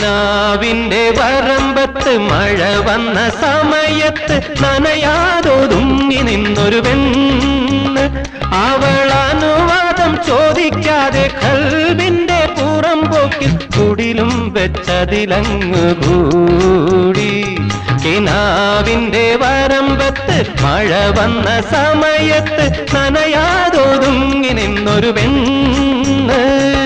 കിനാവിന്റെ വരമ്പത്ത് മഴ വന്ന സമയത്ത് നനയാതൊതുങ്ങി നിന്നൊരു പെണ്ണ് അവൾ അനുവാദം ചോദിക്കാതെ കൽവിന്റെ പുറം പോക്കിൽ കുടിലും വെച്ചതിലങ്ങ് കൂടി കിനാവിന്റെ വരമ്പത്ത് മഴ വന്ന സമയത്ത് നനയാതൊതുങ്ങി നിന്നൊരു പെണ്ണ്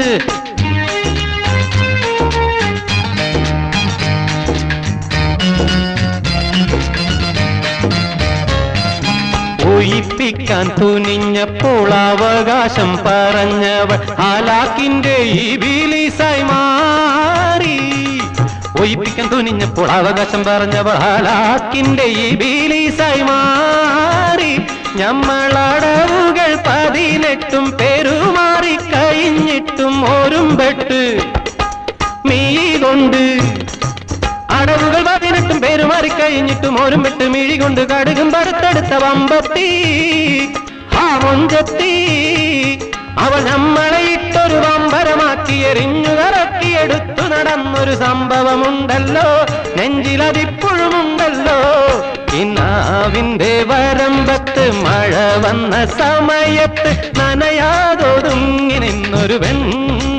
ഒയിപ്പിക്കാൻ തുനിഞ്ഞപ്പോൾ അവകാശം പറഞ്ഞവൾ ആലാക്കിന്റെ ഈ ബിലീസായി മാറി ഒയിപ്പിക്കാൻ തുനിഞ്ഞപ്പോൾ അവകാശം പറഞ്ഞവൾ ആലാക്കിന്റെ ഈ ബിലീസായി മാറി ഞമ്മളടവുകൾ പതിനെട്ടും പെരുമാറി കഴിഞ്ഞിട്ടും ഓരുമ്പെട്ട് മീ കൊണ്ട് അടവുകൾ പതിനെട്ടും പേരുമാറി കഴിഞ്ഞിട്ടും ഓരും വിട്ട് മിഴി കൊണ്ട് കടുകും പടുത്തെടുത്ത വമ്പത്തി ആ മൊഞ്ചത്തി അവൾ നമ്മളെ ഇട്ടൊരു വമ്പരമാക്കി എറിഞ്ഞു കറക്കിയെടുത്തു നടന്നൊരു സംഭവമുണ്ടല്ലോ നെഞ്ചിലതിപ്പോഴുമുണ്ടല്ലോ കിനാവിന്റെ വരമ്പത്ത് മഴ വന്ന സമയത്ത് നനയാതൊതുങ്ങി നിന്നൊരു പെണ്ണ്